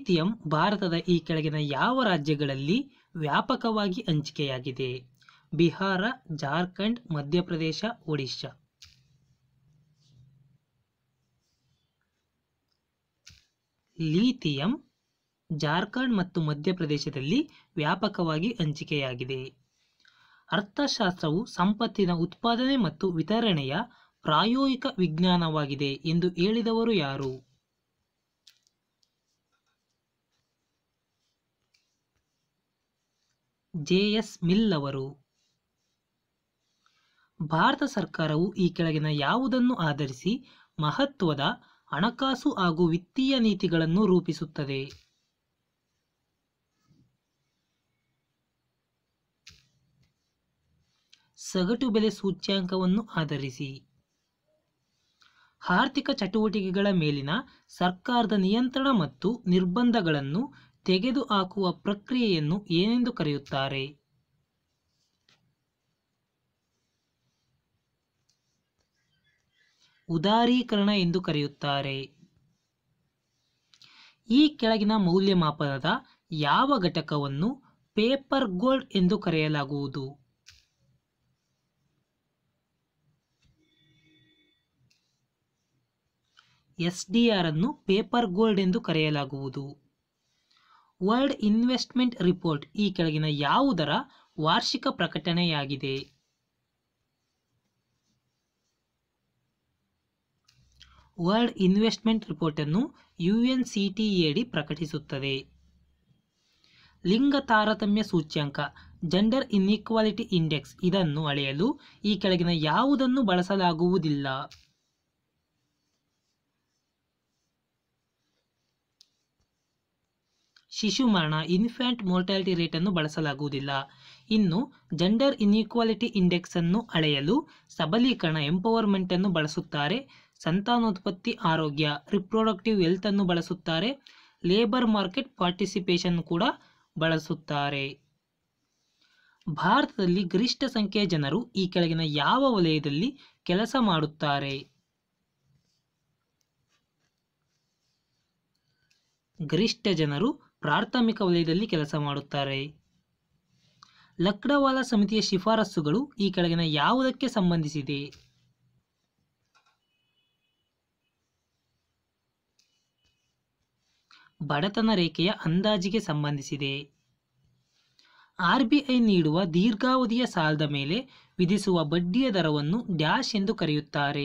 lithium ಭಾರತದ ಈ ಕೆಳಗಿನ ಯಾವ ರಾಜ್ಯಗಳಲ್ಲಿ ವ್ಯಾಪಕವಾಗಿ ಹಂಚಿಕೆಯಾಗಿದೆ ಬಿಹಾರ ಜಾರ್ಖಂಡ್ ಮಧ್ಯಪ್ರದೇಶ ಒಡಿಶಾ ಲೀಥಿಯಂ ಜಾರ್ಖಂಡ್ ಮತ್ತು ಮಧ್ಯಪ್ರದೇಶದಲ್ಲಿ ವ್ಯಾಪಕವಾಗಿ ಹಂಚಿಕೆಯಾಗಿದೆ ಅರ್ಥಶಾಸ್ತ್ರವು ಸಂಪತ್ತಿನ ಉತ್ಪಾದನೆ ಮತ್ತು ವಿತರಣೆಯ ಪ್ರಾಯೋಗಿಕ ವಿಜ್ಞಾನವಾಗಿದೆ ಎಂದು ಹೇಳಿದವರು ಯಾರು ಜೆ ಎಸ್ ಮಿಲ್ ಅವರು ಭಾರತ ಸರ್ಕಾರವು ಈ ಕೆಳಗಿನ ಯಾವುದನ್ನು ಆಧರಿಸಿ ಮಹತ್ವದ ಹಣಕಾಸು ಹಾಗೂ ವಿತ್ತೀಯ ನೀತಿಗಳನ್ನು ರೂಪಿಸುತ್ತದೆ ಸಗಟು ಬೆಲೆ ಸೂಚ್ಯಾಂಕವನ್ನು ಆಧರಿಸಿ ಆರ್ಥಿಕ ಚಟುವಟಿಕೆಗಳ ಮೇಲಿನ ಸರ್ಕಾರದ ನಿಯಂತ್ರಣ ಮತ್ತು ನಿರ್ಬಂಧಗಳನ್ನು ತೆಗೆದುಹಾಕುವ ಪ್ರಕ್ರಿಯೆಯನ್ನು ಏನೆಂದು ಕರೆಯುತ್ತಾರೆ ಉದಾರೀಕರಣ ಎಂದು ಕರೆಯುತ್ತಾರೆ ಈ ಕೆಳಗಿನ ಮೌಲ್ಯಮಾಪನದ ಯಾವ ಘಟಕವನ್ನು ಪೇಪರ್ ಗೋಲ್ಡ್ ಎಂದು ಕರೆಯಲಾಗುವುದು ಎಸ್ ಡಿ ಆರ್ ಅನ್ನು ಪೇಪರ್ ಗೋಲ್ಡ್ ಎಂದು ಕರೆಯಲಾಗುವುದು ವರ್ಲ್ಡ್ ಇನ್ವೆಸ್ಟ್ಮೆಂಟ್ ರಿಪೋರ್ಟ್ ಈ ಕೆಳಗಿನ ಯಾವುದರ ವಾರ್ಷಿಕ ಪ್ರಕಟಣೆಯಾಗಿದೆ ವರ್ಲ್ಡ್ ಇನ್ವೆಸ್ಟ್ಮೆಂಟ್ ರಿಪೋರ್ಟ್ ಅನ್ನು ಯುಎನ್ಸಿಟಿಎಡಿ ಪ್ರಕಟಿಸುತ್ತದೆ ಲಿಂಗ ತಾರತಮ್ಯ ಸೂಚ್ಯಂಕ ಜೆಂಡರ್ ಇನ್ಇಕ್ವಾಲಿಟಿ ಇಂಡೆಕ್ಸ್ ಇದನ್ನು ಅಳೆಯಲು ಈ ಕೆಳಗಿನ ಯಾವುದನ್ನು ಬಳಸಲಾಗುವುದಿಲ್ಲ ಶಿಶು ಮರಣ ಇನ್ಫ್ಯಾಂಟ್ ಮೋರ್ಟಾಲಿಟಿ ರೇಟ್ ಅನ್ನು ಬಳಸಲಾಗುವುದಿಲ್ಲ ಇನ್ನು ಜೆಂಡರ್ ಇನ್ಇಕ್ವಾಲಿಟಿ ಇಂಡೆಕ್ಸ್ ಅನ್ನು ಅಳೆಯಲು ಸಬಲೀಕರಣ ಎಂಪವರ್ಮೆಂಟ್ ಅನ್ನು ಬಳಸುತ್ತಾರೆ ಸಂತಾನೋತ್ಪತ್ತಿ ಆರೋಗ್ಯ ರಿಪ್ರೊಡಕ್ಟಿವ್ ಹೆಲ್ತ್ ಅನ್ನು ಬಳಸುತ್ತಾರೆ ಲೇಬರ್ ಮಾರ್ಕೆಟ್ ಪಾರ್ಟಿಸಿಪೇಷನ್ ಕೂಡ ಬಳಸುತ್ತಾರೆ ಭಾರತದಲ್ಲಿ ಗರಿಷ್ಠ ಸಂಖ್ಯೆಯ ಜನರು ಈ ಕೆಳಗಿನ ಯಾವ ವಲಯದಲ್ಲಿ ಕೆಲಸ ಮಾಡುತ್ತಾರೆ ಗರಿಷ್ಠ ಜನರು ಪ್ರಾಥಮಿಕ ವಲಯದಲ್ಲಿ ಕೆಲಸ ಮಾಡುತ್ತಾರೆ ಲಕ್ಡವಾಲ ಸಮಿತಿಯ ಶಿಫಾರಸುಗಳು ಈ ಕೆಳಗಿನ ಯಾವುದಕ್ಕೆ ಸಂಬಂಧಿಸಿದೆ ಬಡತನ ರೇಖೆಯ ಅಂದಾಜಿಗೆ ಸಂಬಂಧಿಸಿದೆ ಆರ್ಬಿಐ ನೀಡುವ ದೀರ್ಘಾವಧಿಯ ಸಾಲದ ಮೇಲೆ ವಿಧಿಸುವ ಬಡ್ಡಿಯ ದರವನ್ನು ಡ್ಯಾಶ್ ಎಂದು ಕರೆಯುತ್ತಾರೆ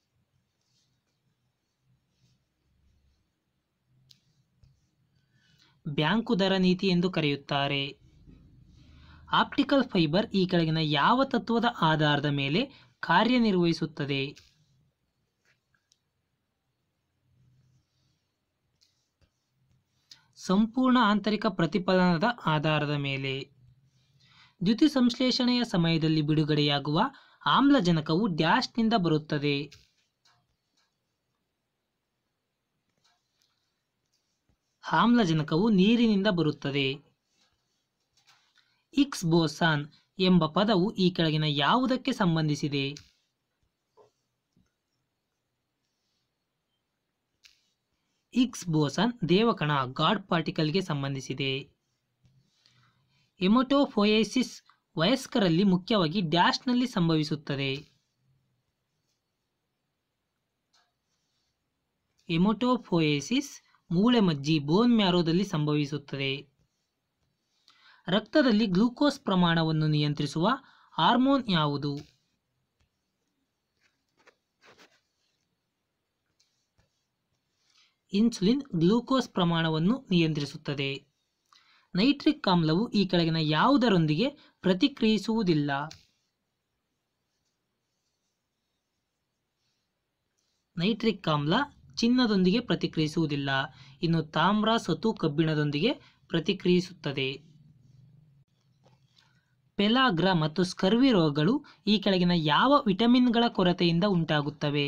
ಬ್ಯಾಂಕು ದರ ನೀತಿ ಎಂದು ಕರೆಯುತ್ತಾರೆ ಆಪ್ಟಿಕಲ್ ಫೈಬರ್ ಈ ಕೆಳಗಿನ ಯಾವ ತತ್ವದ ಆಧಾರದ ಮೇಲೆ ಕಾರ್ಯನಿರ್ವಹಿಸುತ್ತದೆ ಸಂಪೂರ್ಣ ಆಂತರಿಕ ಪ್ರತಿಫಲನದ ಆಧಾರದ ಮೇಲೆ ದ್ಯುತಿ ಸಂಶ್ಲೇಷಣೆಯ ಸಮಯದಲ್ಲಿ ಬಿಡುಗಡೆಯಾಗುವ ಆಮ್ಲಜನಕವು ಡ್ಯಾಶ್ನಿಂದ ಬರುತ್ತದೆ ಆಮ್ಲಜನಕವು ನೀರಿನಿಂದ ಬರುತ್ತದೆ ಇಕ್ಸ್ ಬೋಸಾನ್ ಎಂಬ ಪದವು ಈ ಕೆಳಗಿನ ಯಾವುದಕ್ಕೆ ಸಂಬಂಧಿಸಿದೆ ಇಕ್ಸ್ ಬೋಸಾನ್ ದೇವಕಣ ಗಾಡ್ ಪಾರ್ಟಿಕಲ್ಗೆ ಸಂಬಂಧಿಸಿದೆ ಎಮೊಟೋಫೊಯೈಸಿಸ್ ವಯಸ್ಕರಲ್ಲಿ ಮುಖ್ಯವಾಗಿ ಡ್ಯಾಶ್ನಲ್ಲಿ ಸಂಭವಿಸುತ್ತದೆ ಎಮೊಟೋಫೊಯೈಸಿಸ್ ಮೂಳೆ ಮಜ್ಜಿ ಬೋನ್ ಮ್ಯಾರೋದಲ್ಲಿ ಸಂಭವಿಸುತ್ತದೆ ರಕ್ತದಲ್ಲಿ ಗ್ಲೂಕೋಸ್ ಪ್ರಮಾಣವನ್ನು ನಿಯಂತ್ರಿಸುವ ಹಾರ್ಮೋನ್ ಯಾವುದು ಇನ್ಸುಲಿನ್ ಗ್ಲೂಕೋಸ್ ಪ್ರಮಾಣವನ್ನು ನಿಯಂತ್ರಿಸುತ್ತದೆ ನೈಟ್ರಿಕ್ ಆಮ್ಲವು ಈ ಕೆಳಗಿನ ಯಾವುದರೊಂದಿಗೆ ಪ್ರತಿಕ್ರಿಯಿಸುವುದಿಲ್ಲ ನೈಟ್ರಿಕ್ ಆಮ್ಲ ಚಿನ್ನದೊಂದಿಗೆ ಪ್ರತಿಕ್ರಿಯಿಸುವುದಿಲ್ಲ ಇನ್ನು ತಾಮ್ರ ಸತು ಕಬ್ಬಿಣದೊಂದಿಗೆ ಪ್ರತಿಕ್ರಿಯಿಸುತ್ತದೆ ಪೆಲಾಗ್ರ ಮತ್ತು ಸ್ಕರ್ವಿ ರೋಗಗಳು ಈ ಕೆಳಗಿನ ಯಾವ ವಿಟಮಿನ್ಗಳ ಕೊರತೆಯಿಂದ ಉಂಟಾಗುತ್ತವೆ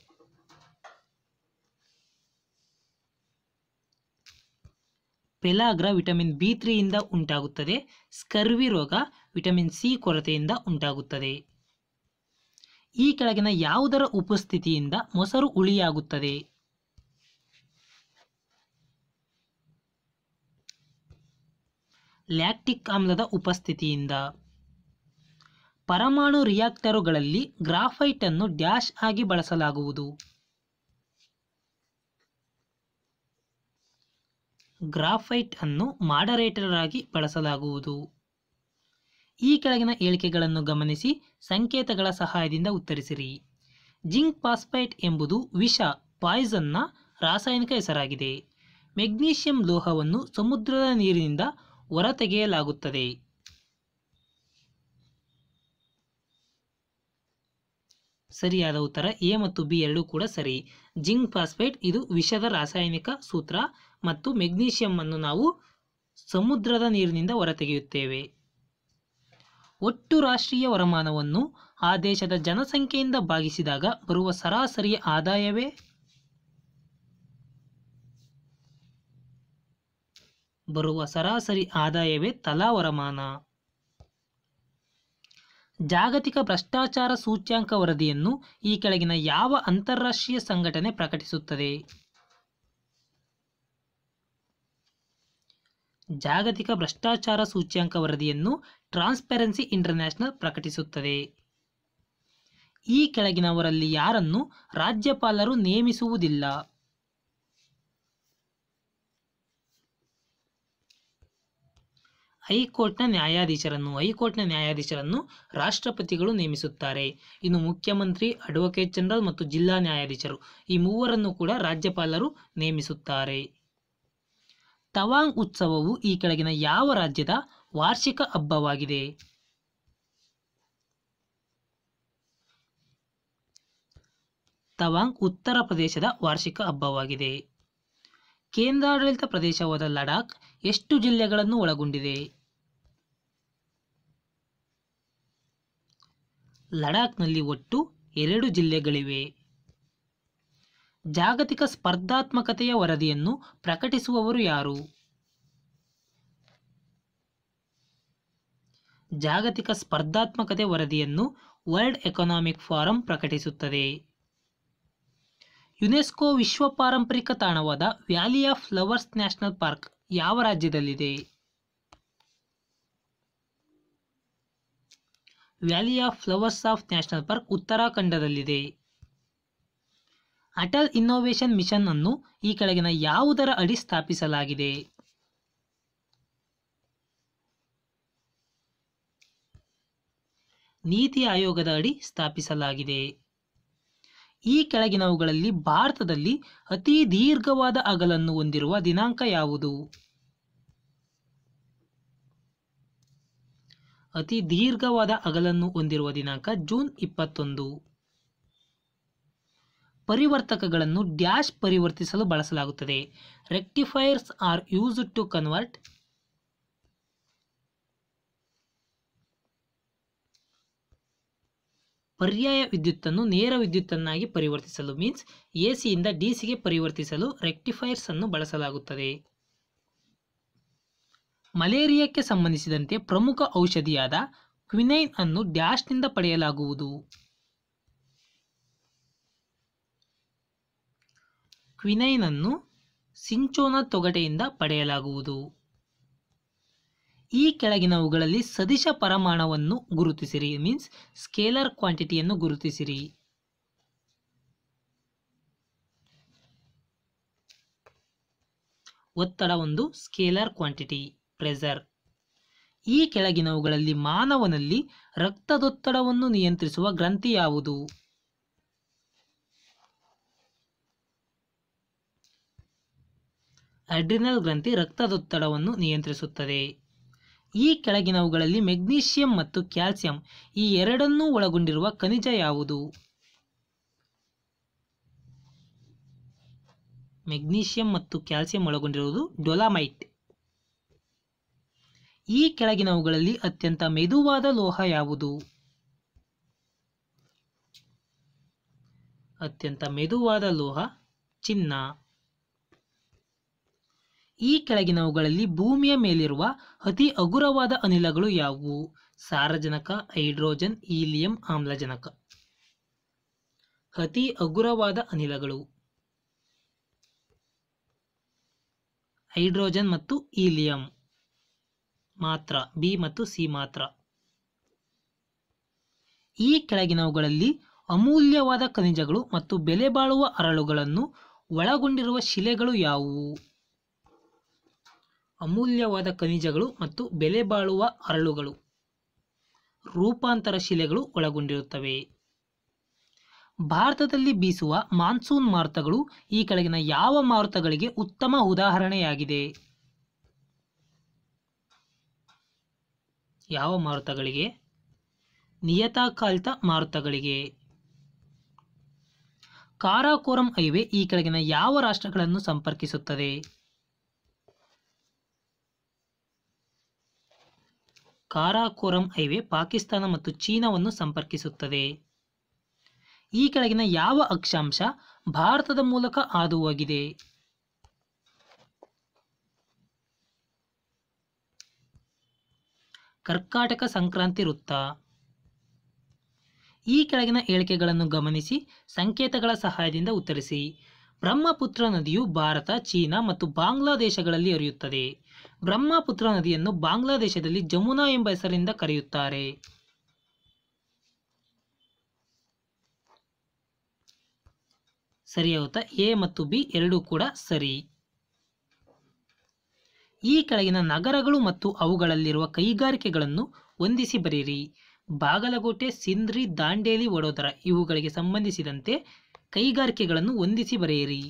ಪೆಲಾಗ್ರ ವಿಟಮಿನ್ ಬಿ ತ್ರೀಯಿಂದ ಉಂಟಾಗುತ್ತದೆ ಸ್ಕರ್ವಿ ರೋಗ ವಿಟಮಿನ್ ಸಿ ಕೊರತೆಯಿಂದ ಉಂಟಾಗುತ್ತದೆ ಈ ಕೆಳಗಿನ ಯಾವುದರ ಉಪಸ್ಥಿತಿಯಿಂದ ಮೊಸರು ಹುಳಿಯಾಗುತ್ತದೆ ಲ್ಯಾಕ್ಟಿಕ್ ಆಮ್ಲದ ಉಪಸ್ಥಿತಿಯಿಂದ ಪರಮಾಣು ರಿಯಾಕ್ಟರುಗಳಲ್ಲಿ ಗ್ರಾಫೈಟ್ ಅನ್ನು ಡ್ಯಾಶ್ ಆಗಿ ಬಳಸಲಾಗುವುದು ಗ್ರಾಫೈಟ್ ಅನ್ನು ಮಾಡರೇಟರ್ ಆಗಿ ಬಳಸಲಾಗುವುದು ಈ ಕೆಳಗಿನ ಹೇಳಿಕೆಗಳನ್ನು ಗಮನಿಸಿ ಸಂಕೇತಗಳ ಸಹಾಯದಿಂದ ಉತ್ತರಿಸಿರಿ ಜಿಂಕ್ ಫಾಸ್ಫೈಟ್ ಎಂಬುದು ವಿಷ ಪಾಯ್ಸನ್ನ ರಾಸಾಯನಿಕ ಹೆಸರಾಗಿದೆ ಮೆಗ್ನೀಷಿಯಂ ಲೋಹವನ್ನು ಸಮುದ್ರದ ನೀರಿನಿಂದ ಹೊರತೆಗೆಯಲಾಗುತ್ತದೆ ಸರಿಯಾದ ಉತ್ತರ ಎ ಮತ್ತು ಬಿ ಎರಡೂ ಕೂಡ ಸರಿ ಜಿಂಕ್ ಫಾಸ್ಫೇಟ್ ಇದು ವಿಷದ ರಾಸಾಯನಿಕ ಸೂತ್ರ ಮತ್ತು ಮೆಗ್ನೀಷಿಯಂ ಅನ್ನು ನಾವು ಸಮುದ್ರದ ನೀರಿನಿಂದ ಹೊರತೆಗೆಯುತ್ತೇವೆ ಒಟ್ಟು ರಾಷ್ಟ್ರೀಯ ವರಮಾನವನ್ನು ಆ ದೇಶದ ಜನಸಂಖ್ಯೆಯಿಂದ ಭಾಗಿಸಿದಾಗ ಬರುವ ಸರಾಸರಿ ಆದಾಯವೇ ಬರುವ ಸರಾಸರಿ ಆದಾಯವೇ ತಲಾ ವರಮಾನ ಜಾಗತಿಕ ಭ್ರಷ್ಟಾಚಾರ ಸೂಚ್ಯಾಂಕ ವರದಿಯನ್ನು ಈ ಕೆಳಗಿನ ಯಾವ ಅಂತಾರಾಷ್ಟ್ರೀಯ ಸಂಘಟನೆ ಪ್ರಕಟಿಸುತ್ತದೆ ಜಾಗತಿಕ ಭ್ರಷ್ಟಾಚಾರ ಸೂಚ್ಯಾಂಕ ವರದಿಯನ್ನು ಟ್ರಾನ್ಸ್ಪರೆನ್ಸಿ ಇಂಟರ್ನ್ಯಾಷನಲ್ ಪ್ರಕಟಿಸುತ್ತದೆ ಈ ಕೆಳಗಿನವರಲ್ಲಿ ಯಾರನ್ನು ರಾಜ್ಯಪಾಲರು ನೇಮಿಸುವುದಿಲ್ಲ ಹೈಕೋರ್ಟ್ನ ನ್ಯಾಯಾಧೀಶರನ್ನು ಹೈಕೋರ್ಟ್ನ ನ್ಯಾಯಾಧೀಶರನ್ನು ರಾಷ್ಟ್ರಪತಿಗಳು ನೇಮಿಸುತ್ತಾರೆ ಇನ್ನು ಮುಖ್ಯಮಂತ್ರಿ ಅಡ್ವೊಕೇಟ್ ಜನರಲ್ ಮತ್ತು ಜಿಲ್ಲಾ ನ್ಯಾಯಾಧೀಶರು ಈ ಮೂವರನ್ನು ಕೂಡ ರಾಜ್ಯಪಾಲರು ನೇಮಿಸುತ್ತಾರೆ ತವಾಂಗ್ ಉತ್ಸವವು ಈ ಕೆಳಗಿನ ಯಾವ ರಾಜ್ಯದ ವಾರ್ಷಿಕ ಹಬ್ಬವಾಗಿದೆ ತವಾಂಗ್ ಉತ್ತರ ಪ್ರದೇಶದ ವಾರ್ಷಿಕ ಹಬ್ಬವಾಗಿದೆ ಕೇಂದ್ರಾಡಳಿತ ಪ್ರದೇಶವಾದ ಲಡಾಖ್ ಎಷ್ಟು ಜಿಲ್ಲೆಗಳನ್ನು ಒಳಗೊಂಡಿದೆ ಲಡಾಖ್ನಲ್ಲಿ ಒಟ್ಟು ಎರಡು ಜಿಲ್ಲೆಗಳಿವೆ ಜಾಗತಿಕ ಸ್ಪರ್ಧಾತ್ಮಕತೆಯ ವರದಿಯನ್ನು ಪ್ರಕಟಿಸುವವರು ಯಾರು ಜಾಗತಿಕ ಸ್ಪರ್ಧಾತ್ಮಕತೆ ವರದಿಯನ್ನು ವರ್ಲ್ಡ್ ಎಕನಾಮಿಕ್ ಫಾರಂ ಪ್ರಕಟಿಸುತ್ತದೆ ಯುನೆಸ್ಕೋ ವಿಶ್ವ ಪಾರಂಪರಿಕ ತಾಣವಾದ valley of flowers national park ಯಾವ ರಾಜ್ಯದಲ್ಲಿದೆ valley of flowers of national park ಉತ್ತರಾಖಂಡದಲ್ಲಿದೆ ಅಟಲ್ ಇನ್ನೋವೇಷನ್ ಮಿಷನ್ ಅನ್ನು ಈ ಕೆಳಗಿನ ಯಾವುದರ ಅಡಿ ಸ್ಥಾಪಿಸಲಾಗಿದೆ ನೀತಿ ಆಯೋಗದ ಅಡಿ ಸ್ಥಾಪಿಸಲಾಗಿದೆ ಈ ಕೆಳಗಿನವುಗಳಲ್ಲಿ ಭಾರತದಲ್ಲಿ ಅತಿ ದೀರ್ಘವಾದ ಅಗಲನ್ನು ಹೊಂದಿರುವ ದಿನಾಂಕ ಯಾವುದು ಅತಿ ದೀರ್ಘವಾದ ಅಗಲನ್ನು ಹೊಂದಿರುವ ದಿನಾಂಕ ಜೂನ್ ಇಪ್ಪತ್ತೊಂದು ಪರಿವರ್ತಕಗಳನ್ನು ಡ್ಯಾಶ್ ಪರಿವರ್ತಿಸಲು ಬಳಸಲಾಗುತ್ತದೆ rectifiers are used to convert ಪರ್ಯಾಯ ವಿದ್ಯುತ್ತನ್ನು ನೇರ ವಿದ್ಯುತ್ತನ್ನಾಗಿ ಪರಿವರ್ತಿಸಲು ಮೀನ್ಸ್ ಎ ಸಿಯಿಂದ ಡಿ ಸಿಗೆ ಪರಿವರ್ತಿಸಲು ರೆಕ್ಟಿಫೈರ್ಸ್ ಅನ್ನು ಬಳಸಲಾಗುತ್ತದೆ ಮಲೇರಿಯಾಕ್ಕೆ ಸಂಬಂಧಿಸಿದಂತೆ ಪ್ರಮುಖ ಔಷಧಿಯಾದ ಕ್ವಿನೈನ್ ಅನ್ನು ಡ್ಯಾಶ್ನಿಂದ ಪಡೆಯಲಾಗುವುದು ಕ್ವಿನೈನ್ ಅನ್ನು ಸಿಂಚೋನ ತೊಗಟೆಯಿಂದ ಪಡೆಯಲಾಗುವುದು ಈ ಕೆಳಗಿನವುಗಳಲ್ಲಿ ಸದಿಶ ಪರಮಾಣವನ್ನು ಗುರುತಿಸಿರಿ ಮೀನ್ಸ್ ಸ್ಕೇಲರ್ ಕ್ವಾಂಟಿಟಿಯನ್ನು ಗುರುತಿಸಿರಿ ಒತ್ತಡ ಒಂದು ಸ್ಕೇಲರ್ ಕ್ವಾಂಟಿಟಿ ಪ್ರೆಸರ್ ಈ ಕೆಳಗಿನವುಗಳಲ್ಲಿ ಮಾನವನಲ್ಲಿ ರಕ್ತದೊತ್ತಡವನ್ನು ನಿಯಂತ್ರಿಸುವ ಗ್ರಂಥಿ ಯಾವುದು ಅಡ್ರಿನಲ್ ಗ್ರಂಥಿ ರಕ್ತದೊತ್ತಡವನ್ನು ನಿಯಂತ್ರಿಸುತ್ತದೆ ಈ ಕೆಳಗಿನವುಗಳಲ್ಲಿ ಮೆಗ್ನೀಷಿಯಂ ಮತ್ತು ಕ್ಯಾಲ್ಸಿಯಂ ಈ ಎರಡನ್ನೂ ಒಳಗೊಂಡಿರುವ ಖನಿಜ ಯಾವುದು ಮೆಗ್ನೀಷಿಯಂ ಮತ್ತು ಕ್ಯಾಲ್ಸಿಯಂ ಒಳಗೊಂಡಿರುವುದು ಡೊಲಾಮೈಟ್ ಈ ಕೆಳಗಿನವುಗಳಲ್ಲಿ ಅತ್ಯಂತ ಮೆದುವಾದ ಲೋಹ ಯಾವುದು ಅತ್ಯಂತ ಮೆದುವಾದ ಲೋಹ ಚಿನ್ನ ಈ ಕೆಳಗಿನವುಗಳಲ್ಲಿ ಭೂಮಿಯ ಮೇಲಿರುವ ಅತಿ ಹಗುರವಾದ ಅನಿಲಗಳು ಯಾವುವು ಸಾರಜನಕ ಹೈಡ್ರೋಜನ್ ಹೀಲಿಯಂ ಆಮ್ಲಜನಕ ಅತಿ ಹಗುರವಾದ ಅನಿಲಗಳು ಹೈಡ್ರೋಜನ್ ಮತ್ತು ಹೀಲಿಯಂ ಮಾತ್ರ ಬಿ ಮತ್ತು ಸಿ ಮಾತ್ರ ಈ ಕೆಳಗಿನವುಗಳಲ್ಲಿ ಅಮೂಲ್ಯವಾದ ಖನಿಜಗಳು ಮತ್ತು ಬೆಲೆ ಬಾಳುವ ಅರಳುಗಳನ್ನು ಒಳಗೊಂಡಿರುವ ಶಿಲೆಗಳು ಯಾವುವು ಅಮೂಲ್ಯವಾದ ಖನಿಜಗಳು ಮತ್ತು ಬೆಲೆ ಬಾಳುವ ಅರಳುಗಳು ರೂಪಾಂತರ ಶಿಲೆಗಳು ಒಳಗೊಂಡಿರುತ್ತವೆ ಭಾರತದಲ್ಲಿ ಬೀಸುವ ಮಾನ್ಸೂನ್ ಮಾರುತಗಳು ಈ ಕೆಳಗಿನ ಯಾವ ಮಾರುತಗಳಿಗೆ ಉತ್ತಮ ಉದಾಹರಣೆಯಾಗಿದೆ ಯಾವ ಮಾರುತಗಳಿಗೆ ನಿಯತಕಾಲಿಕ ಮಾರುತಗಳಿಗೆ ಕಾರಾಕೋರಂ ಹೈವೇ ಈ ಕೆಳಗಿನ ಯಾವ ರಾಷ್ಟ್ರಗಳನ್ನು ಸಂಪರ್ಕಿಸುತ್ತದೆ ಕಾರಾಕೋರಂ ಹೈವೇ ಪಾಕಿಸ್ತಾನ ಮತ್ತು ಚೀನಾವನ್ನು ಸಂಪರ್ಕಿಸುತ್ತದೆ ಈ ಕೆಳಗಿನ ಯಾವ ಅಕ್ಷಾಂಶ ಭಾರತದ ಮೂಲಕ ಹಾದು ಹೋಗಿದೆ ಕರ್ಕಾಟಕ ಸಂಕ್ರಾಂತಿ ವೃತ್ತ ಈ ಕೆಳಗಿನ ಹೇಳಿಕೆಗಳನ್ನು ಗಮನಿಸಿ ಸಂಕೇತಗಳ ಸಹಾಯದಿಂದ ಉತ್ತರಿಸಿ ಬ್ರಹ್ಮಪುತ್ರ ನದಿಯು ಭಾರತ ಚೀನಾ ಮತ್ತು ಬಾಂಗ್ಲಾದೇಶಗಳಲ್ಲಿ ಹರಿಯುತ್ತದೆ ಬ್ರಹ್ಮಪುತ್ರ ನದಿಯನ್ನು ಬಾಂಗ್ಲಾದೇಶದಲ್ಲಿ ಜಮುನಾ ಎಂಬ ಹೆಸರಿಂದ ಕರೆಯುತ್ತಾರೆ ಸರಿಯಾಗುತ್ತಾ ಎ ಮತ್ತು ಬಿ ಎರಡೂ ಕೂಡ ಸರಿ ಈ ಕೆಳಗಿನ ನಗರಗಳು ಮತ್ತು ಅವುಗಳಲ್ಲಿರುವ ಕೈಗಾರಿಕೆಗಳನ್ನು ಹೊಂದಿಸಿ ಬರೆಯಿರಿ ಬಾಗಲಕೋಟೆ ಸಿಂಧ್ರಿ ದಾಂಡೇಲಿ ವಡೋದರ ಇವುಗಳಿಗೆ ಸಂಬಂಧಿಸಿದಂತೆ ಕೈಗಾರಿಕೆಗಳನ್ನು ಹೊಂದಿಸಿ ಬರೆಯಿರಿ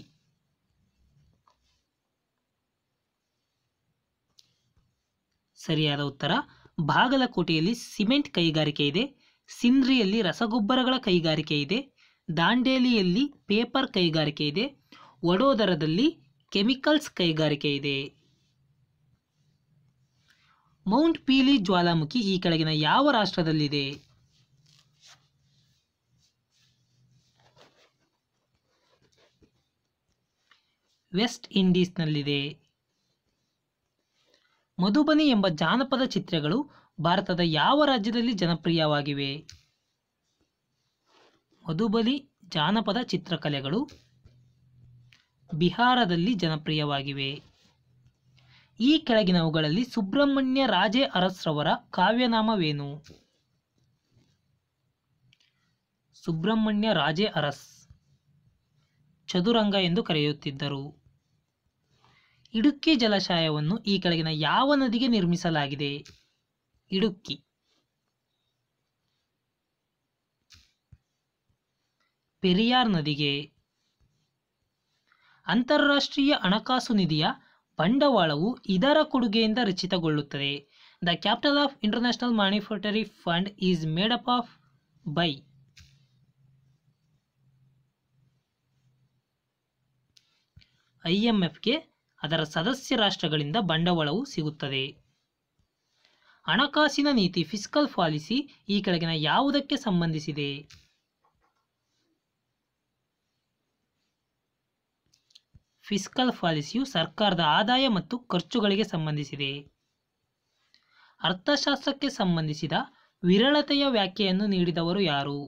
ಸರಿಯಾದ ಉತ್ತರ ಬಾಗಲಕೋಟೆಯಲ್ಲಿ ಸಿಮೆಂಟ್ ಕೈಗಾರಿಕೆ ಇದೆ ಸಿಂಧ್ರಿಯಲ್ಲಿ ರಸಗೊಬ್ಬರಗಳ ಕೈಗಾರಿಕೆ ಇದೆ ದಾಂಡೇಲಿಯಲ್ಲಿ ಪೇಪರ್ ಕೈಗಾರಿಕೆ ಇದೆ ವಡೋದರದಲ್ಲಿ ಕೆಮಿಕಲ್ಸ್ ಕೈಗಾರಿಕೆ ಇದೆ ಮೌಂಟ್ ಪೀಲಿ ಜ್ವಾಲಾಮುಖಿ ಈ ಕೆಳಗಿನ ಯಾವ ರಾಷ್ಟ್ರದಲ್ಲಿದೆ ವೆಸ್ಟ್ ಇಂಡೀಸ್ನಲ್ಲಿದೆ ಮಧುಬನಿ ಎಂಬ ಜಾನಪದ ಚಿತ್ರಗಳು ಭಾರತದ ಯಾವ ರಾಜ್ಯದಲ್ಲಿ ಜನಪ್ರಿಯವಾಗಿವೆ ಮಧುಬನಿ ಜಾನಪದ ಚಿತ್ರಕಲೆಗಳು ಬಿಹಾರದಲ್ಲಿ ಜನಪ್ರಿಯವಾಗಿವೆ ಈ ಕೆಳಗಿನವುಗಳಲ್ಲಿ ಸುಬ್ರಹ್ಮಣ್ಯ ರಾಜೇ ಅರಸ್ರವರ ಕಾವ್ಯನಾಮವೇನು ಸುಬ್ರಹ್ಮಣ್ಯ ರಾಜೇ ಅರಸ್ ಚದುರಂಗ ಎಂದು ಕರೆಯುತ್ತಿದ್ದರು ಇಡುಕ್ಕಿ ಜಲಾಶಯವನ್ನು ಈ ಕೆಳಗಿನ ಯಾವ ನದಿಗೆ ನಿರ್ಮಿಸಲಾಗಿದೆ ಇಡುಕ್ಕಿ ಪೆರಿಯಾರ್ ನದಿಗೆ ಅಂತಾರಾಷ್ಟ್ರೀಯ ಹಣಕಾಸು ನಿಧಿಯ ಬಂಡವಾಳವು ಇದರ ಕೊಡುಗೆಯಿಂದ ರಚಿತಗೊಳ್ಳುತ್ತದೆ the capital of international monetary fund is made up of by ಐಎಂಎಫ್ಗೆ ಅದರ ಸದಸ್ಯ ರಾಷ್ಟ್ರಗಳಿಂದ ಬಂಡವಾಳವು ಸಿಗುತ್ತದೆ ಹಣಕಾಸಿನ ನೀತಿ ಫಿಸ್ಕಲ್ ಪಾಲಿಸಿ ಈ ಕೆಳಗಿನ ಯಾವುದಕ್ಕೆ ಸಂಬಂಧಿಸಿದೆ ಫಿಸ್ಕಲ್ ಪಾಲಿಸಿಯು ಸರ್ಕಾರದ ಆದಾಯ ಮತ್ತು ಖರ್ಚುಗಳಿಗೆ ಸಂಬಂಧಿಸಿದೆ ಅರ್ಥಶಾಸ್ತ್ರಕ್ಕೆ ಸಂಬಂಧಿಸಿದ ವಿರಳತೆಯ ವ್ಯಾಖ್ಯೆಯನ್ನು ನೀಡಿದವರು ಯಾರು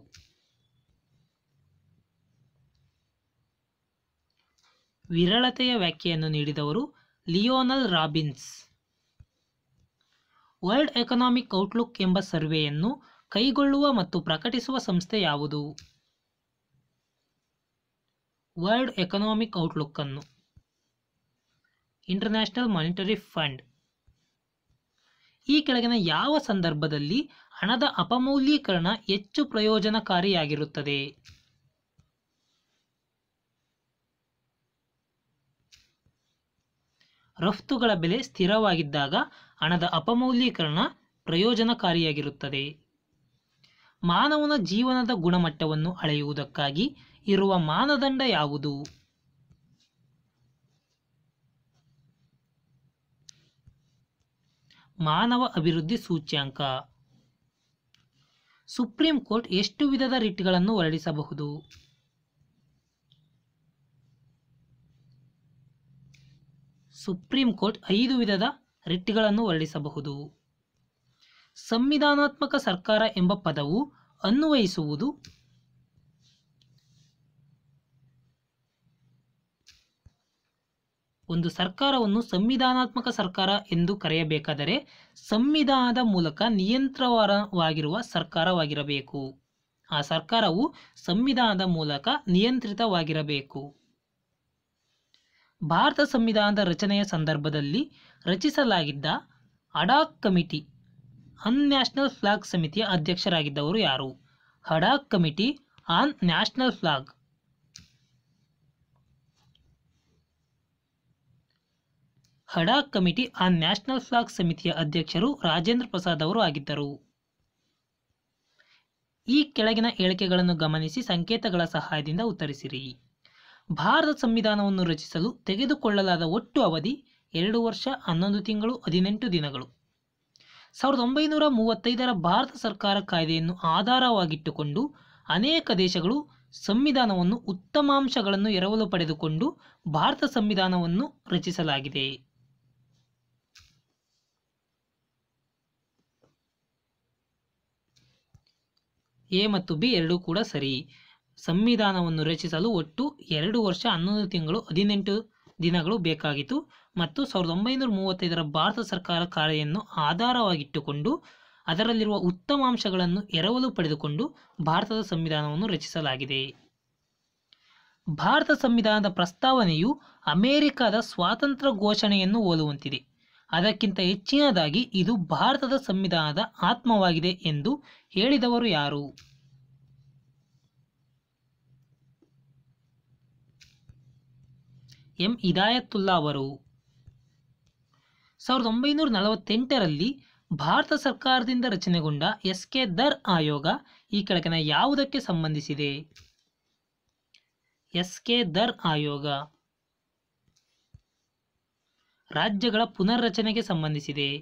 ವಿರಳತೆಯ ವ್ಯಾಖ್ಯೆಯನ್ನು ನೀಡಿದವರು Lionel Robbins world economic outlook ಎಂಬ ಸರ್ವೆಯನ್ನು ಕೈಗೊಳ್ಳುವ ಮತ್ತು ಪ್ರಕಟಿಸುವ ಸಂಸ್ಥೆ ಯಾವುದು ವರ್ಲ್ಡ್ ಎಕನಾಮಿಕ್ ಔಟ್ಲುಕ್ ಅನ್ನು ಇಂಟರ್ನ್ಯಾಷನಲ್ ಮಾನಿಟರಿ ಫಂಡ್ ಈ ಕೆಳಗಿನ ಯಾವ ಸಂದರ್ಭದಲ್ಲಿ ಹಣದ ಅಪಮೌಲ್ಯೀಕರಣ ಹೆಚ್ಚು ಪ್ರಯೋಜನಕಾರಿಯಾಗಿರುತ್ತದೆ ರಫ್ತುಗಳ ಬೆಲೆ ಸ್ಥಿರವಾಗಿದ್ದಾಗ ಹಣದ ಅಪಮೌಲ್ಯೀಕರಣ ಪ್ರಯೋಜನಕಾರಿಯಾಗಿರುತ್ತದೆ ಮಾನವನ ಜೀವನದ ಗುಣಮಟ್ಟವನ್ನು ಅಳೆಯುವುದಕ್ಕಾಗಿ ಇರುವ ಮಾನದಂಡ ಯಾವುದು ಮಾನವ ಅಭಿವೃದ್ಧಿ ಸೂಚ್ಯಾಂಕ ಸುಪ್ರೀಂ ಕೋರ್ಟ್ ಎಷ್ಟು ವಿಧದ ರಿಟ್ಗಳನ್ನು ಹೊರಡಿಸಬಹುದು ಸುಪ್ರೀಂ ಕೋರ್ಟ್ ಐದು ವಿಧದ ರಿಟ್ಗಳನ್ನು ಹೊರಡಿಸಬಹುದು ಸಂವಿಧಾನಾತ್ಮಕ ಸರ್ಕಾರ ಎಂಬ ಪದವು ಅನ್ವಯಿಸುವುದು ಒಂದು ಸರ್ಕಾರವನ್ನು ಸಂವಿಧಾನಾತ್ಮಕ ಸರ್ಕಾರ ಎಂದು ಕರೆಯಬೇಕಾದರೆ ಸಂವಿಧಾನದ ಮೂಲಕ ನಿಯಂತ್ರವಾಗಿರುವ ಸರ್ಕಾರವಾಗಿರಬೇಕು ಆ ಸರ್ಕಾರವು ಸಂವಿಧಾನದ ಮೂಲಕ ನಿಯಂತ್ರಿತವಾಗಿರಬೇಕು ಭಾರತ ಸಂವಿಧಾನದ ರಚನೆಯ ಸಂದರ್ಭದಲ್ಲಿ ರಚಿಸಲಾಗಿದ್ದ ad hoc committee on national flag ಸಮಿತಿಯ ಅಧ್ಯಕ್ಷರಾಗಿದ್ದವರು ಯಾರು ad hoc committee on national flag ad hoc committee on national flag ಸಮಿತಿಯ ಅಧ್ಯಕ್ಷರು ರಾಜೇಂದ್ರ ಪ್ರಸಾದ್ ಅವರು ಆಗಿದ್ದರು ಈ ಕೆಳಗಿನ ಹೇಳಿಕೆಗಳನ್ನು ಗಮನಿಸಿ ಸಂಕೇತಗಳ ಸಹಾಯದಿಂದ ಉತ್ತರಿಸಿರಿ ಭಾರತ ಸಂವಿಧಾನವನ್ನು ರಚಿಸಲು ತೆಗೆದುಕೊಳ್ಳಲಾದ ಒಟ್ಟು ಅವಧಿ ಎರಡು ವರ್ಷ ಹನ್ನೊಂದು ತಿಂಗಳು ಹದಿನೆಂಟು ದಿನಗಳು ಸಾವಿರದ ಒಂಬೈನೂರ ಮೂವತ್ತೈದರ ಭಾರತ ಸರ್ಕಾರ ಕಾಯ್ದೆಯನ್ನು ಆಧಾರವಾಗಿಟ್ಟುಕೊಂಡು ಅನೇಕ ದೇಶಗಳು ಸಂವಿಧಾನವನ್ನು ಉತ್ತಮಾಂಶಗಳನ್ನು ಎರವಲು ಪಡೆದುಕೊಂಡು ಭಾರತ ಸಂವಿಧಾನವನ್ನು ರಚಿಸಲಾಗಿದೆ ಎ ಮತ್ತು ಬಿ ಎರಡೂ ಕೂಡ ಸರಿ ಸಂವಿಧಾನವನ್ನು ರಚಿಸಲು ಒಟ್ಟು ಎರಡು ವರ್ಷ ಹನ್ನೊಂದು ತಿಂಗಳು ಹದಿನೆಂಟು ದಿನಗಳು ಬೇಕಾಗಿತ್ತು ಮತ್ತು ಸಾವಿರದ ಒಂಬೈನೂರ ಮೂವತ್ತೈದರ ಭಾರತ ಸರ್ಕಾರ ಕಾರ್ಯವನ್ನು ಆಧಾರವಾಗಿಟ್ಟುಕೊಂಡು ಅದರಲ್ಲಿರುವ ಉತ್ತಮಾಂಶಗಳನ್ನು ಎರವಲು ಪಡೆದುಕೊಂಡು ಭಾರತದ ಸಂವಿಧಾನವನ್ನು ರಚಿಸಲಾಗಿದೆ ಭಾರತ ಸಂವಿಧಾನದ ಪ್ರಸ್ತಾವನೆಯು ಅಮೆರಿಕದ ಸ್ವಾತಂತ್ರ್ಯ ಘೋಷಣೆಯನ್ನು ಹೋಲುವಂತಿದೆ ಅದಕ್ಕಿಂತ ಹೆಚ್ಚಿನದಾಗಿ ಇದು ಭಾರತದ ಸಂವಿಧಾನದ ಆತ್ಮವಾಗಿದೆ ಎಂದು ಹೇಳಿದವರು ಯಾರು ಎಂ ಹಿದಾಯತುಲ್ಲಾ ಅವರು ಸಾವಿರದ ಒಂಬೈನೂರ ನಲವತ್ತೆಂಟರಲ್ಲಿ ಭಾರತ ಸರ್ಕಾರದಿಂದ ರಚನೆಗೊಂಡ ಎಸ್ ಕೆ ದರ್ ಆಯೋಗ ಈ ಕೆಳಗಿನ ಯಾವುದಕ್ಕೆ ಸಂಬಂಧಿಸಿದೆ ಎಸ್ ಕೆ ದರ್ ಆಯೋಗ ರಾಜ್ಯಗಳ ಪುನರ್ರಚನೆಗೆ ಸಂಬಂಧಿಸಿದೆ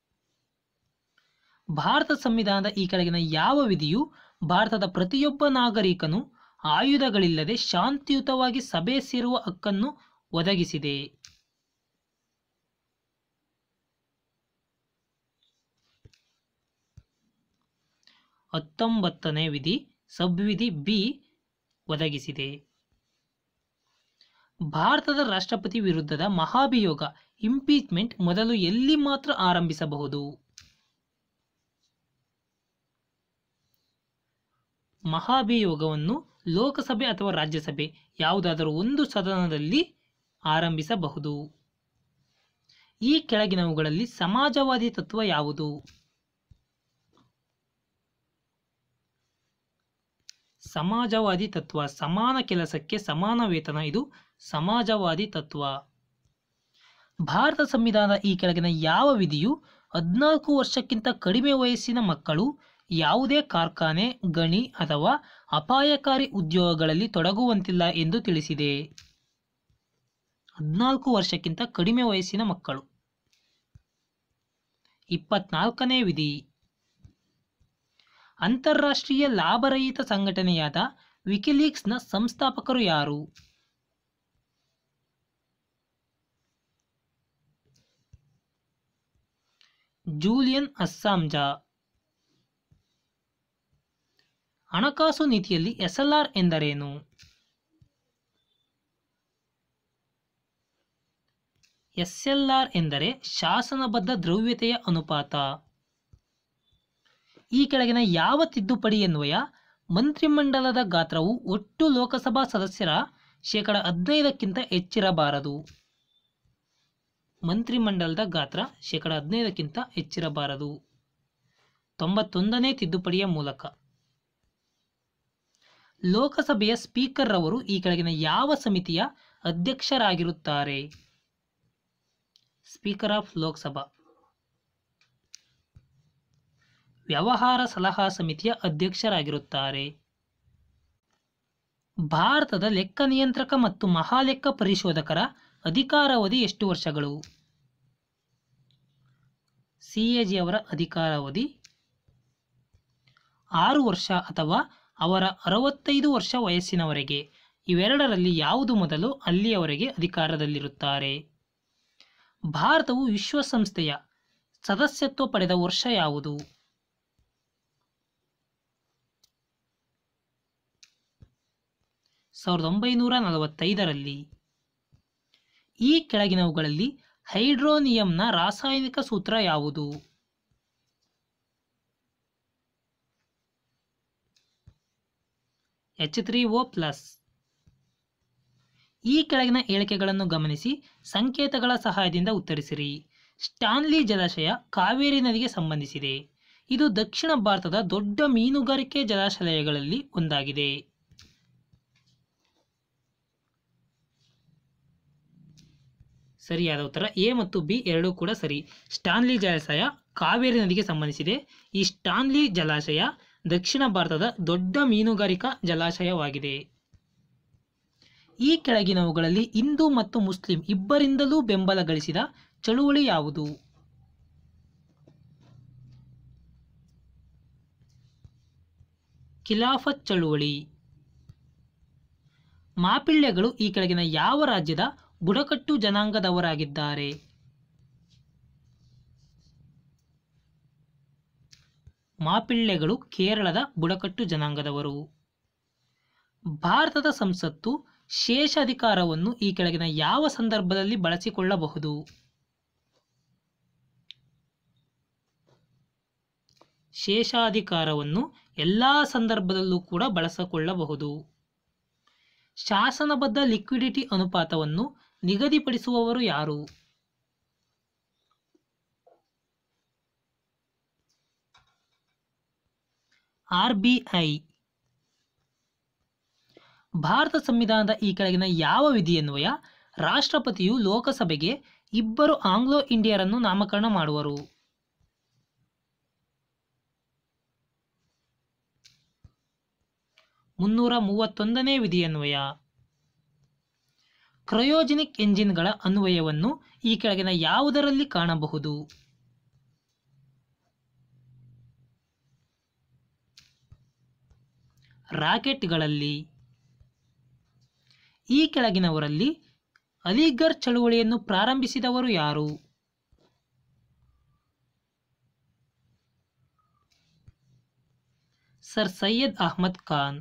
ಭಾರತ ಸಂವಿಧಾನದ ಈ ಕೆಳಗಿನ ಯಾವ ವಿಧಿಯು ಭಾರತದ ಪ್ರತಿಯೊಬ್ಬ ನಾಗರಿಕನು ಆಯುಧಗಳಿಲ್ಲದೆ ಶಾಂತಿಯುತವಾಗಿ ಸಭೆ ಸೇರುವ ಹಕ್ಕನ್ನು ಒದಗಿಸಿದೆ ಹತ್ತೊಂಬತ್ತನೇ ವಿಧಿ ಸಬ್ವಿಧಿ ಬಿ ಒದಗಿಸಿದೆ ಭಾರತದ ರಾಷ್ಟ್ರಪತಿ ವಿರುದ್ಧದ ಮಹಾಭಿಯೋಗ ಇಂಪೀಚ್ಮೆಂಟ್ ಮೊದಲು ಎಲ್ಲಿ ಮಾತ್ರ ಆರಂಭಿಸಬಹುದು ಮಹಾಭಿಯೋಗವನ್ನು ಲೋಕಸಭೆ ಅಥವಾ ರಾಜ್ಯಸಭೆ ಯಾವುದಾದರೂ ಒಂದು ಸದನದಲ್ಲಿ ಆರಂಭಿಸಬಹುದು ಈ ಕೆಳಗಿನವುಗಳಲ್ಲಿ ಸಮಾಜವಾದಿ ತತ್ವ ಯಾವುದು ಸಮಾಜವಾದಿ ತತ್ವ ಸಮಾನ ಕೆಲಸಕ್ಕೆ ಸಮಾನ ವೇತನ ಇದು ಸಮಾಜವಾದಿ ತತ್ವ ಭಾರತ ಸಂವಿಧಾನದ ಈ ಕೆಳಗಿನ ಯಾವ ವಿಧಿಯು ಹದಿನಾಲ್ಕು ವರ್ಷಕ್ಕಿಂತ ಕಡಿಮೆ ವಯಸ್ಸಿನ ಮಕ್ಕಳು ಯಾವುದೇ ಕಾರ್ಖಾನೆ ಗಣಿ ಅಥವಾ ಅಪಾಯಕಾರಿ ಉದ್ಯೋಗಗಳಲ್ಲಿ ತೊಡಗುವಂತಿಲ್ಲ ಎಂದು ತಿಳಿಸಿದೆ ಹದಿನಾಲ್ಕು ವರ್ಷಕ್ಕಿಂತ ಕಡಿಮೆ ವಯಸ್ಸಿನ ಮಕ್ಕಳು ಇಪ್ಪತ್ನಾಲ್ಕನೇ ವಿಧಿ ಅಂತಾರಾಷ್ಟ್ರೀಯ ಲಾಭರಹಿತ ಸಂಘಟನೆಯಾದ ವಿಕಿಲೀಕ್ಸ್ನ ಸಂಸ್ಥಾಪಕರು ಯಾರು ಜೂಲಿಯನ್ ಅಸ್ಸಾಂಜಾ ಹಣಕಾಸು ನೀತಿಯಲ್ಲಿ ಎಸ್ಎಲ್ಆರ್ ಎಂದರೇನು ಎಸ್ಎಲ್ಆರ್ ಎಂದರೆ ಶಾಸನಬದ್ಧ ದ್ರವ್ಯತೆಯ ಅನುಪಾತ ಈ ಕೆಳಗಿನ ಯಾವ ತಿದ್ದುಪಡಿಯನ್ವಯ ಮಂತ್ರಿಮಂಡಲದ ಗಾತ್ರವು ಒಟ್ಟು ಲೋಕಸಭಾ ಸದಸ್ಯರ ಶೇಕಡ ಹದಿನೈದಕ್ಕಿಂತ ಹೆಚ್ಚಿರಬಾರದು ಮಂತ್ರಿಮಂಡಲದ ಗಾತ್ರ ಶೇಕಡ ಹದಿನೈದಕ್ಕಿಂತ ಹೆಚ್ಚಿರಬಾರದು ತೊಂಬತ್ತೊಂದನೇ ತಿದ್ದುಪಡಿಯ ಮೂಲಕ ಲೋಕಸಭೆಯ ಸ್ಪೀಕರ್ ರವರು ಈ ಕೆಳಗಿನ ಯಾವ ಸಮಿತಿಯ ಅಧ್ಯಕ್ಷರಾಗಿರುತ್ತಾರೆ ಸ್ಪೀಕರ್ ಆಫ್ ಲೋಕಸಭಾ ವ್ಯವಹಾರ ಸಲಹಾ ಸಮಿತಿಯ ಅಧ್ಯಕ್ಷರಾಗಿರುತ್ತಾರೆ ಭಾರತದ ಲೆಕ್ಕ ನಿಯಂತ್ರಕ ಮತ್ತು ಮಹಾಲೆಕ್ಕ ಪರಿಶೋಧಕರ ಅಧಿಕಾರಾವಧಿ ಎಷ್ಟು ವರ್ಷಗಳು ಸಿಎಜಿ ಅವರ ಅಧಿಕಾರಾವಧಿ ಆರು ವರ್ಷ ಅಥವಾ ಅವರ ಅರವತ್ತೈದು ವರ್ಷ ವಯಸ್ಸಿನವರೆಗೆ ಇವೆರಡರಲ್ಲಿ ಯಾವುದು ಮೊದಲು ಅಲ್ಲಿಯವರೆಗೆ ಅಧಿಕಾರದಲ್ಲಿರುತ್ತಾರೆ ಭಾರತವು ವಿಶ್ವಸಂಸ್ಥೆಯ ಸದಸ್ಯತ್ವ ಪಡೆದ ವರ್ಷ ಯಾವುದು ಸಾವಿರದ ಒಂಬೈನೂರ ನಲವತ್ತೈದರಲ್ಲಿ ಈ ಕೆಳಗಿನವುಗಳಲ್ಲಿ ಹೈಡ್ರೋನಿಯಂನ ರಾಸಾಯನಿಕ ಸೂತ್ರ ಯಾವುದು ಎಚ್ ತ್ರೀ ಓ ಪ್ಲಸ್ ಈ ಕೆಳಗಿನ ಹೇಳಿಕೆಗಳನ್ನು ಗಮನಿಸಿ ಸಂಕೇತಗಳ ಸಹಾಯದಿಂದ ಉತ್ತರಿಸಿರಿ ಸ್ಟಾನ್ಲಿ ಜಲಾಶಯ ಕಾವೇರಿ ನದಿಗೆ ಸಂಬಂಧಿಸಿದೆ ಇದು ದಕ್ಷಿಣ ಭಾರತದ ದೊಡ್ಡ ಮೀನುಗಾರಿಕೆ ಜಲಾಶಯಗಳಲ್ಲಿ ಒಂದಾಗಿದೆ ಸರಿಯಾದ ಉತ್ತರ ಎ ಮತ್ತು ಬಿ ಎರಡೂ ಕೂಡ ಸರಿ ಸ್ಟಾನ್ಲಿ ಜಲಾಶಯ ಕಾವೇರಿ ನದಿಗೆ ಸಂಬಂಧಿಸಿದೆ ಈ ಸ್ಟಾನ್ಲಿ ಜಲಾಶಯ ದಕ್ಷಿಣ ಭಾರತದ ದೊಡ್ಡ ಮೀನುಗಾರಿಕಾ ಜಲಾಶಯವಾಗಿದೆ ಈ ಕೆಳಗಿನವುಗಳಲ್ಲಿ ಹಿಂದೂ ಮತ್ತು ಮುಸ್ಲಿಂ ಇಬ್ಬರಿಂದಲೂ ಬೆಂಬಲ ಗಳಿಸಿದ ಚಳುವಳಿ ಯಾವುದು ಖಿಲಾಫತ್ ಚಳುವಳಿ ಮಾಪಿಳ್ಳೆಗಳು ಈ ಕೆಳಗಿನ ಯಾವ ರಾಜ್ಯದ ಬುಡಕಟ್ಟು ಜನಾಂಗದವರಾಗಿದ್ದಾರೆ ಮಾಪಿಳ್ಳೆಗಳು ಕೇರಳದ ಬುಡಕಟ್ಟು ಜನಾಂಗದವರು ಭಾರತದ ಸಂಸತ್ತು ಶೇಷಾಧಿಕಾರವನ್ನು ಈ ಕೆಳಗಿನ ಯಾವ ಸಂದರ್ಭದಲ್ಲಿ ಬಳಸಿಕೊಳ್ಳಬಹುದು ಶೇಷಾಧಿಕಾರವನ್ನು ಎಲ್ಲ ಸಂದರ್ಭದಲ್ಲೂ ಕೂಡ ಬಳಸಿಕೊಳ್ಳಬಹುದು ಶಾಸನಬದ್ಧ ಲಿಕ್ವಿಡಿಟಿ ಅನುಪಾತವನ್ನು ನಿಗದಿಪಡಿಸುವವರು ಯಾರು ಆರ್ ಬಿ ಐ ಭಾರತ ಸಂವಿಧಾನದ ಈ ಕೆಳಗಿನ ಯಾವ ವಿಧಿಯನ್ವಯ ರಾಷ್ಟ್ರಪತಿಯು ಲೋಕಸಭೆಗೆ ಇಬ್ಬರು ಆಂಗ್ಲೋ ಇಂಡಿಯರನ್ನು ನಾಮಕರಣ ಮಾಡುವರು ಮುನ್ನೂರ ಮೂವತ್ತೊಂದನೇ ವಿಧಿಯನ್ವಯ ಕ್ರಯೋಜೆನಿಕ್ ಎಂಜಿನ್ಗಳ ಅನ್ವಯವನ್ನು ಈ ಕೆಳಗಿನ ಯಾವುದರಲ್ಲಿ ಕಾಣಬಹುದು ರಾಕೆಟ್ಗಳಲ್ಲಿ ಈ ಕೆಳಗಿನವರಲ್ಲಿ ಅಲಿಗರ್ ಚಳುವಳಿಯನ್ನು ಪ್ರಾರಂಭಿಸಿದವರು ಯಾರು ಸರ್ ಸೈಯದ್ ಅಹ್ಮದ್ ಖಾನ್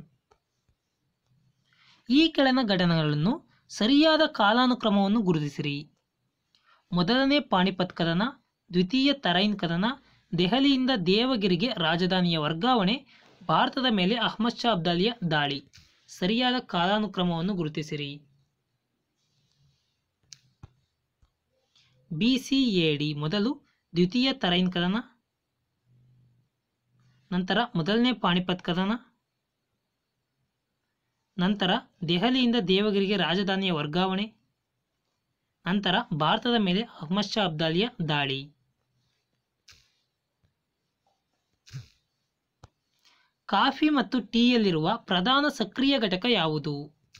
ಈ ಕೆಳನ ಘಟನೆಗಳನ್ನು ಸರಿಯಾದ ಕಾಲಾನುಕ್ರಮವನ್ನು ಗುರುತಿಸಿರಿ ಮೊದಲನೇ ಪಾಣಿಪತ್ ಕದನ ದ್ವಿತೀಯ ತರೈನ್ ಕದನ ದೆಹಲಿಯಿಂದ ದೇವಗಿರಿಗೆ ರಾಜಧಾನಿಯ ವರ್ಗಾವಣೆ ಭಾರತದ ಮೇಲೆ ಅಹ್ಮದ್ ಶಾ ಅಬ್ದಾಲಿಯ ದಾಳಿ ಸರಿಯಾದ ಕಾಲಾನುಕ್ರಮವನ್ನು ಗುರುತಿಸಿರಿ ಬಿ ಸಿ ಎ ಡಿ ಮೊದಲು ದ್ವಿತೀಯ ತರೈನ್ ಕದನ ನಂತರ ಮೊದಲನೇ ಪಾಣಿಪತ್ ಕದನ ನಂತರ ದೆಹಲಿಯಿಂದ ದೇವಗಿರಿಗೆ ರಾಜಧಾನಿಯ ವರ್ಗಾವಣೆ ನಂತರ ಭಾರತದ ಮೇಲೆ ಅಹ್ಮದ್ ಶಾ ಅಬ್ದಾಲಿಯ ದಾಳಿ ಕಾಫಿ ಮತ್ತು ಟೀಯಲ್ಲಿರುವ ಪ್ರಧಾನ ಸಕ್ರಿಯ ಘಟಕ ಯಾವುದು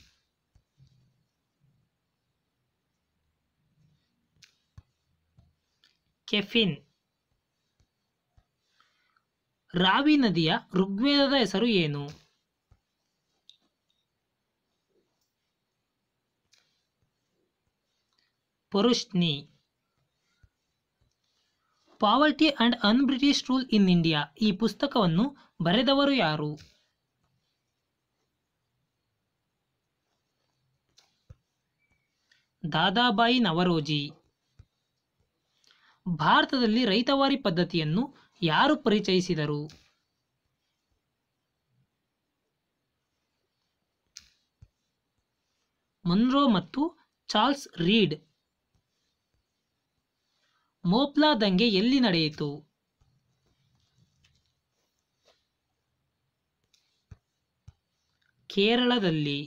ಕೆಫಿನ್ ರಾವಿ ನದಿಯ ಋಗ್ವೇದದ ಹೆಸರು ಏನು Parushni poverty and un British rule in India ಈ ಪುಸ್ತಕವನ್ನು ಬರೆದವರು ಯಾರು ದಾದಾಬಾಯಿ ನವರೋಜಿ ಭಾರತದಲ್ಲಿ ರೈತವಾರಿ ಪದ್ಧತಿಯನ್ನು ಯಾರು ಪರಿಚಯಿಸಿದರು ಮನ್ರೋ ಮತ್ತು ಚಾರ್ಲ್ಸ್ ರೀಡ್ ಮೋಪ್ಲಾ ದಂಗೆ ಎಲ್ಲಿ ನಡೆಯಿತು ಕೇರಳದಲ್ಲಿ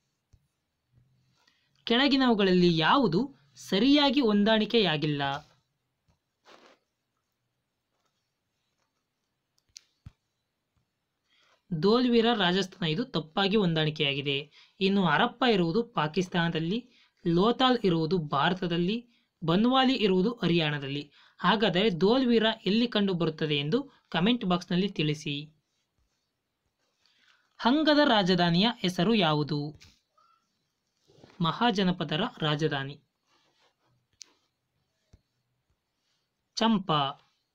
ಕೆಳಗಿನವುಗಳಲ್ಲಿ ಯಾವುದು ಸರಿಯಾಗಿ ಹೊಂದಾಣಿಕೆಯಾಗಿಲ್ಲ ದೋಲ್ವೀರ ರಾಜಸ್ಥಾನ ಇದು ತಪ್ಪಾಗಿ ಹೊಂದಾಣಿಕೆಯಾಗಿದೆ ಇನ್ನು ಹರಪ್ಪ ಇರುವುದು ಪಾಕಿಸ್ತಾನದಲ್ಲಿ ಲೋತಾಲ್ ಇರುವುದು ಭಾರತದಲ್ಲಿ ಬನ್ವಾಲಿ ಇರುವುದು ಹರಿಯಾಣದಲ್ಲಿ ಹಾಗಾದರೆ ದೋಲ್ವೀರ ಎಲ್ಲಿ ಕಂಡು ಬರುತ್ತದೆ ಎಂದು ಕಮೆಂಟ್ ಬಾಕ್ಸ್ನಲ್ಲಿ ತಿಳಿಸಿ ಹಂಗದ ರಾಜಧಾನಿಯ ಹೆಸರು ಯಾವುದು ಮಹಾಜನಪದರ ರಾಜಧಾನಿ ಚಂಪಾ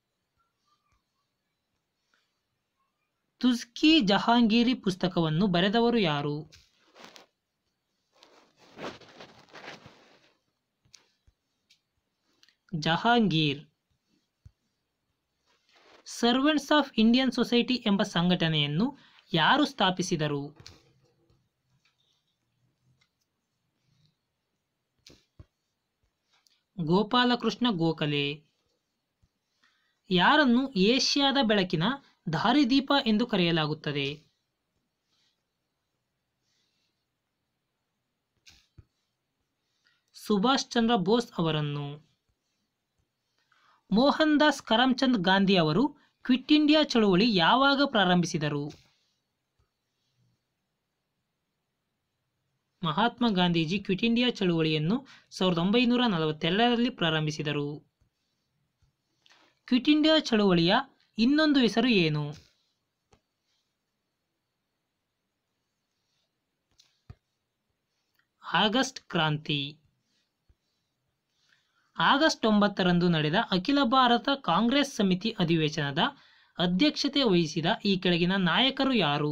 ತುಜ್ಕಿ ಜಹಾಂಗೀರಿ ಪುಸ್ತಕವನ್ನು ಬರೆದವರು ಯಾರು Jahangir servants of Indian society ಎಂಬ ಸಂಘಟನೆಯನ್ನು ಯಾರು ಸ್ಥಾಪಿಸಿದರು ಗೋಪಾಲಕೃಷ್ಣ ಗೋಖಲೆ ಯಾರನ್ನು ಏಷ್ಯಾದ ಬೆಳಕಿನ ದಾರಿದೀಪ ಎಂದು ಕರೆಯಲಾಗುತ್ತದೆ ಸುಭಾಷ್ ಚಂದ್ರ ಬೋಸ್ ಅವರನ್ನು ಮೋಹನ್ ದಾಸ್ ಕರಮ್ಚಂದ್ ಗಾಂಧಿ ಅವರು ಕ್ವಿಟ್ ಇಂಡಿಯಾ ಚಳುವಳಿ ಯಾವಾಗ ಪ್ರಾರಂಭಿಸಿದರು ಮಹಾತ್ಮ ಗಾಂಧೀಜಿ ಕ್ವಿಟ್ ಇಂಡಿಯಾ ಚಳುವಳಿಯನ್ನು ಸಾವಿರದ ಒಂಬೈನೂರ ನಲವತ್ತೆರಡರಲ್ಲಿ ಪ್ರಾರಂಭಿಸಿದರು ಕ್ವಿಟ್ ಇಂಡಿಯಾ ಚಳುವಳಿಯ ಇನ್ನೊಂದು ಹೆಸರು ಏನು ಆಗಸ್ಟ್ ಕ್ರಾಂತಿ ಆಗಸ್ಟ್ ಒಂಬತ್ತರಂದು ನಡೆದ ಅಖಿಲ ಭಾರತ ಕಾಂಗ್ರೆಸ್ ಸಮಿತಿ ಅಧಿವೇಶನದ ಅಧ್ಯಕ್ಷತೆ ವಹಿಸಿದ ಈ ಕೆಳಗಿನ ನಾಯಕರು ಯಾರು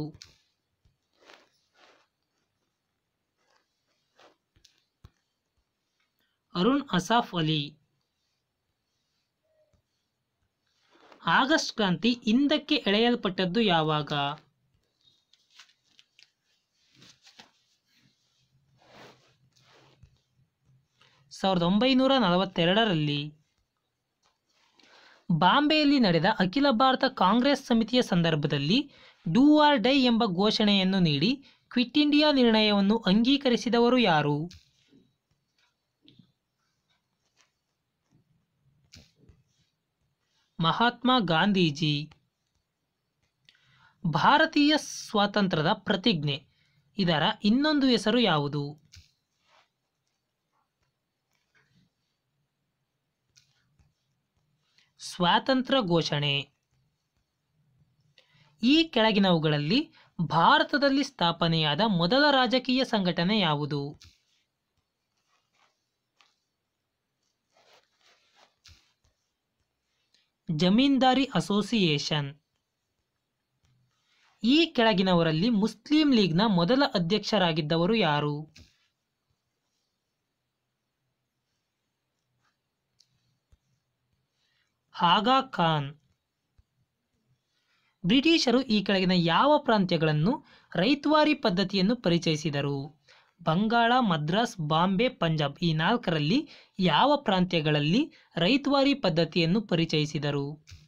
ಅರುಣ್ ಅಸಾಫ್ ಅಲಿ ಆಗಸ್ಟ್ ಕ್ರಾಂತಿ ಹಿಂದಕ್ಕೆ ಎಳೆಯಲ್ಪಟ್ಟದ್ದು ಯಾವಾಗ ಸಾವಿರದ ಒಂಬೈನೂರ ನಲವತ್ತೆರಡರಲ್ಲಿ ಬಾಂಬೆಯಲ್ಲಿ ನಡೆದ ಅಖಿಲ ಭಾರತ ಕಾಂಗ್ರೆಸ್ ಸಮಿತಿಯ ಸಂದರ್ಭದಲ್ಲಿ ಡೂ ಆರ್ ಡೈ ಎಂಬ ಘೋಷಣೆಯನ್ನು ನೀಡಿ ಕ್ವಿಟ್ ಇಂಡಿಯಾ ನಿರ್ಣಯವನ್ನು ಅಂಗೀಕರಿಸಿದವರು ಯಾರು ಮಹಾತ್ಮ ಗಾಂಧೀಜಿ ಭಾರತೀಯ ಸ್ವಾತಂತ್ರ್ಯದ ಪ್ರತಿಜ್ಞೆ ಇದರ ಇನ್ನೊಂದು ಹೆಸರು ಯಾವುದು ಸ್ವಾತಂತ್ರ್ಯ ಘೋಷಣೆ ಈ ಕೆಳಗಿನವುಗಳಲ್ಲಿ ಭಾರತದಲ್ಲಿ ಸ್ಥಾಪನೆಯಾದ ಮೊದಲ ರಾಜಕೀಯ ಸಂಘಟನೆ ಯಾವುದು ಜಮೀನ್ದಾರಿ ಅಸೋಸಿಯೇಷನ್ ಈ ಕೆಳಗಿನವರಲ್ಲಿ ಮುಸ್ಲಿಂ ಲೀಗ್ನ ಮೊದಲ ಅಧ್ಯಕ್ಷರಾಗಿದ್ದವರು ಯಾರು ಆಗಾ ಖಾನ್ ಬ್ರಿಟಿಷರು ಈ ಕೆಳಗಿನ ಯಾವ ಪ್ರಾಂತ್ಯಗಳನ್ನು ರೈತ್ವಾರಿ ಪದ್ಧತಿಯನ್ನು ಪರಿಚಯಿಸಿದರು ಬಂಗಾಳ ಮದ್ರಾಸ್ ಬಾಂಬೆ ಪಂಜಾಬ್ ಈ ನಾಲ್ಕರಲ್ಲಿ ಯಾವ ಪ್ರಾಂತ್ಯಗಳಲ್ಲಿ ರೈತ್ವಾರಿ ಪದ್ಧತಿಯನ್ನು ಪರಿಚಯಿಸಿದರು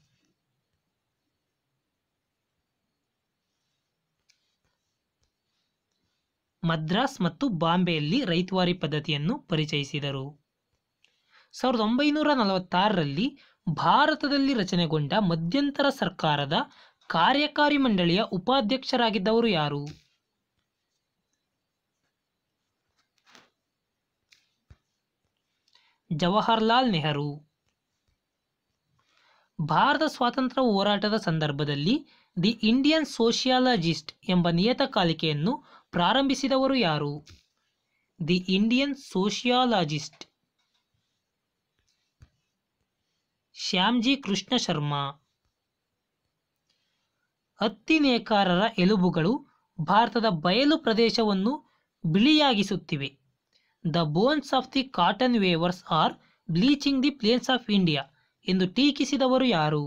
ಮದ್ರಾಸ್ ಮತ್ತು ಬಾಂಬೆಯಲ್ಲಿ ರೈತ್ವಾರಿ ಪದ್ಧತಿಯನ್ನು ಪರಿಚಯಿಸಿದರು ಸಾವಿರದ ಒಂಬೈನೂರ ನಲವತ್ತಾರರಲ್ಲಿ ಭಾರತದಲ್ಲಿ ರಚನೆಗೊಂಡ ಮಧ್ಯಂತರ ಸರ್ಕಾರದ ಕಾರ್ಯಕಾರಿ ಮಂಡಳಿಯ ಉಪಾಧ್ಯಕ್ಷರಾಗಿದ್ದವರು ಯಾರು ಜವಾಹರ್ಲಾಲ್ ನೆಹರು ಭಾರತ ಸ್ವಾತಂತ್ರ್ಯ ಹೋರಾಟದ ಸಂದರ್ಭದಲ್ಲಿ ದಿ ಇಂಡಿಯನ್ ಸೋಷಿಯಾಲಜಿಸ್ಟ್ ಎಂಬ ನಿಯತಕಾಲಿಕೆಯನ್ನು ಪ್ರಾರಂಭಿಸಿದವರು ಯಾರು the Indian sociologist Shyamji Krishna Sharma ಹತ್ತಿ ನೇಕಾರರ ಎಲುಬುಗಳು ಭಾರತದ ಬಯಲು ಪ್ರದೇಶವನ್ನು ಬಿಳಿಯಾಗಿಸುತ್ತಿವೆ the bones of the cotton weavers are bleaching the plains of India ಎಂದು ಟೀಕಿಸಿದವರು ಯಾರು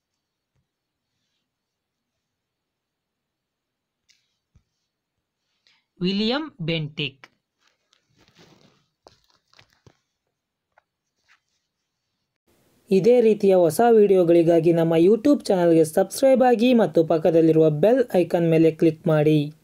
ವಿಲಿಯಂ ಬೆಂಟಿಕ್ ಇದೇ ರೀತಿಯ ಹೊಸ ವಿಡಿಯೋಗಳಿಗಾಗಿ ನಮ್ಮ ಯೂಟ್ಯೂಬ್ ಚಾನಲ್ಗೆ ಸಬ್ಸ್ಕ್ರೈಬ್ ಆಗಿ ಮತ್ತು ಪಕ್ಕದಲ್ಲಿರುವ ಬೆಲ್ ಐಕಾನ್ ಮೇಲೆ ಕ್ಲಿಕ್ ಮಾಡಿ